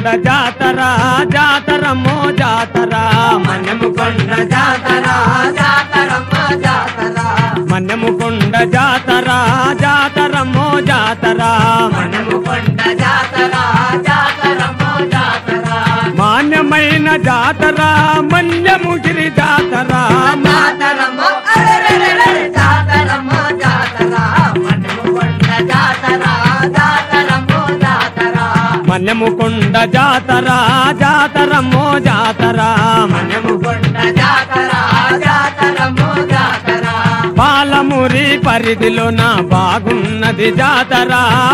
జాతర జాతరమ్మో జాతర మన్నెముకొండ జాతర జాతరమ్మ జాతర మన్నెముకొండ జాతర జాతరమ్మో జాతర మన్నెముకొండ జాతర జాతరమ్మ జాతర మాన్యమైన జాతర మన్యముగిరి జాతర జాతరమ్మ అరెరెరెరె జాతరమ్మ జాతర మన్నెముకొండ జాతర జాతరమ్మ జాతర మన్యముకొండ జాతర జాతరమ్మో జాతర మన్నెముకొండ జాతర జాతరమ్మ జాతర పాలమురి పరిధిలోన బాగున్నది జాతర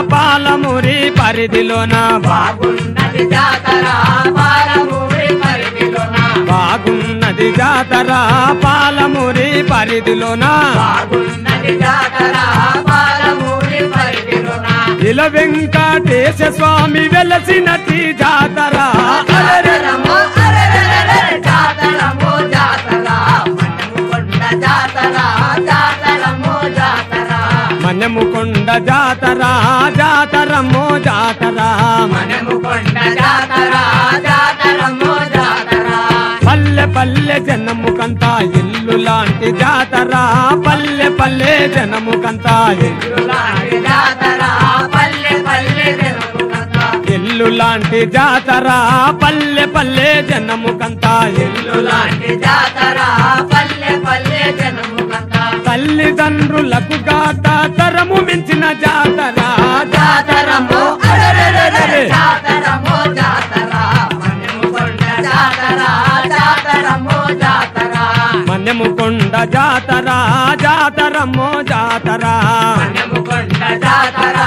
పాలమురి పరిధిలోన బాగున్నది జాతర బాలమూరి పరిధిలోన బాగున్నది జాతర పాలమురి పరిధిలోన బాగున్నది జాతర బాలమూరి పరిధిలోన ఇల వెంకటేశ స్వామి వెలసినటి జాతర జాతరమో అరెరెరెరె జాతరమో జాతర మన్నెముకొండ జాతర జాతరమో జాతర మన్యముకొండ జాతర జాతరమ్మో జాతర మన్నెముకొండ జాతర జాతరమో జాతర పల్లె పల్లె జనముకంతా ఇల్లు లాంటి జాతర పల్లె పల్లె జనముకంతా ఇల్లు ఇల్లులాంటి జాతర పల్లె పల్లె జనముకంతా ఇల్లు లాంటి జాతర పల్లె పల్లె జనముకంతా ఇల్లు ఇల్లులాంటి జాతర పల్లె పల్లె జనముకంతా తల్లిదండ్రులకు గాత తరము మించిన జాతర జాతరమో అరెరెరెరె జాతరమో జాతర మన్నెముకొండ జాతర జాతరమో జాతర మన్యముకొండ జాతర జాతరమ్మో జాతర మన్నెముకొండ జాతర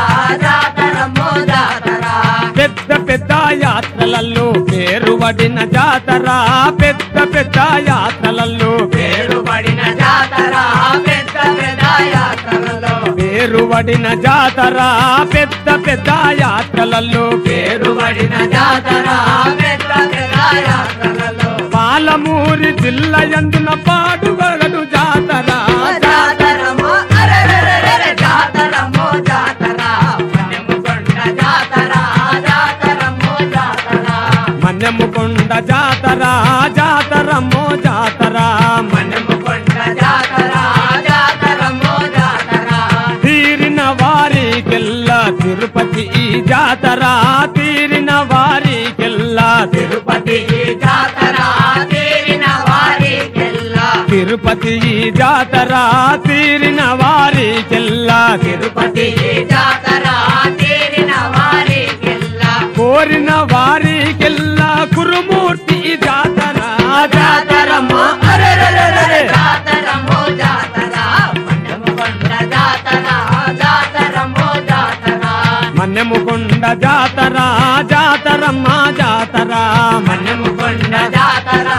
జాతరమో జాతర పెద్ద పెద్ద యాత్రలలో పేరు పడిన జాతర పెద్ద పెద్ద యాత్రలలో పేరుబడిన జాతర పెద్ద పెద్ద యాత్రలలో పేరు పడిన జాతర పెద్ద పెద్ద యాత్రలలో పేరు పేరుబడిన జాతర పెద్ద పెద్ద యాత్రలలో పాలమూరి జిల్లా ఎందున పాటుగలడు జాతర జాతరమో అరెరెరెరె జాతరమో జాతర మన్నెముకొండ జాతర జాతరమో జాతర మన్యముకొండ జాతర జాతరమ్మో జాతర మన్నెముకొండ జాతర జాతరమో జాతర తీరిన వారికెల్లా తిరుపతి ఈ జాతర తీరిన వారికెల్లా తిరుపతి జాతర తీరిన వారికెల్లా తిరుపతి ఈ జాతర తీరిన వారికెల్లా తిరుపతి జాతర తీరిన వారికెల్లా కోరిన వారికెల్లా కురుమూర్తి ఈ జాతర జాతరమో జాతరమ్మో అరెరెరెరె జాతరమో జాతర మన్నెముకొండ జాతర జాతరమో జాతర మన్నెముకొండ జాతర జాతరమ్మ జాతర మన్నెముకొండ జాతర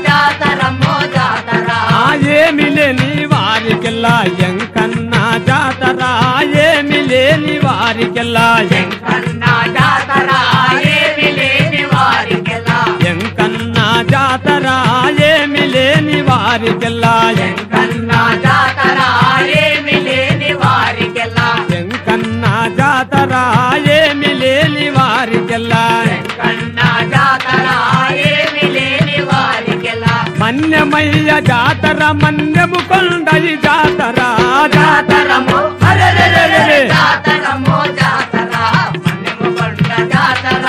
జాతరమో జాతర ఆ ఏమి లేని వారికెల్లా ఎంకన్న జాతర ఏమి లేని వారికెల్లా ఎం- ఎంకన్న జాతర ఏమి లేని వారికెల్లా ఎంకన్న జాతర ఏమి లేని వారికెల్లా ఎం- ఎంకన్న జాతర ఏమి లేని వారికెల్లా ఎంకన్న జాతర ఏమి లేని వారికెల్లా ఎంకన్న జాతర ఏమి లేని వారికెల్లా మన్యమయ్య జాతర మన్యము కొండయి జాతర జాతరము జాతరము అరెరెరెరె జాతరము జాతర మన్నెముకొండ జాతర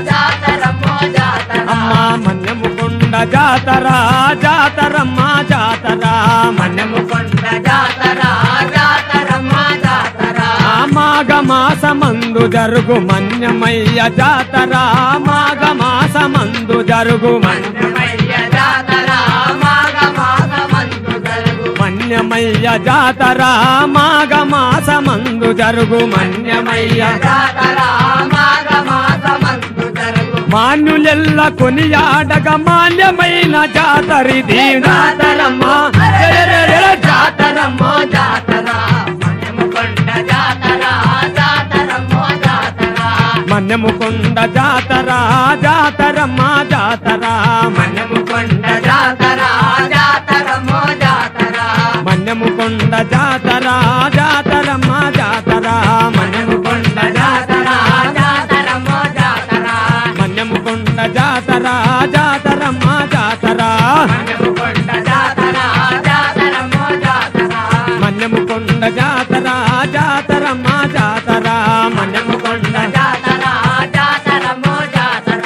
జాతరము జాతర అమ్మ మన్యము కొండ జాతర జాతరమ్మ జాతర మన్నెముకొండ జాతర జాతరమ్మ జాతర ఆ మాఘ మాసమందు జరుగు మన్యమయ్య జాతర మాఘ మాసమందు జరుగు మన్య- మన్నమయ్య జాతర మాఘ మాఘమందు జరుగు మన్యమయ్య జాతర మాఘ మాసమందు జరుగు మన్యమయ్య జాతర మాఘ మాఘమందు జరుగు మాన్యులెల్ల కొనియాడగ మాన్యమైన జాతరిది జాతరమ్మ జాతరమ్మో జాతర మన్నెముకొండ జాతర జాతరమ్మో జాతర మన్యముకొండ జాతర జాతరమ్మ జాతర మన్నెముకొండ జాతర జాతరమ్మో జాతర మన్యముకొండ జాతర జాతరమ్మ జాతర మన్నెముకొండ జాతర జాతరమ్మో జాతర మన్యముకొండ కొండ జాతర జాతరమ్మ జాతర మన్యము కొండ జాతర జాతరమ్మో జాతర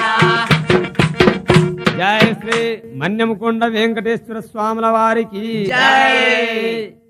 జయ శ్రీ మన్యము కొండ వెంకటేశ్వర స్వాముల వారికి జై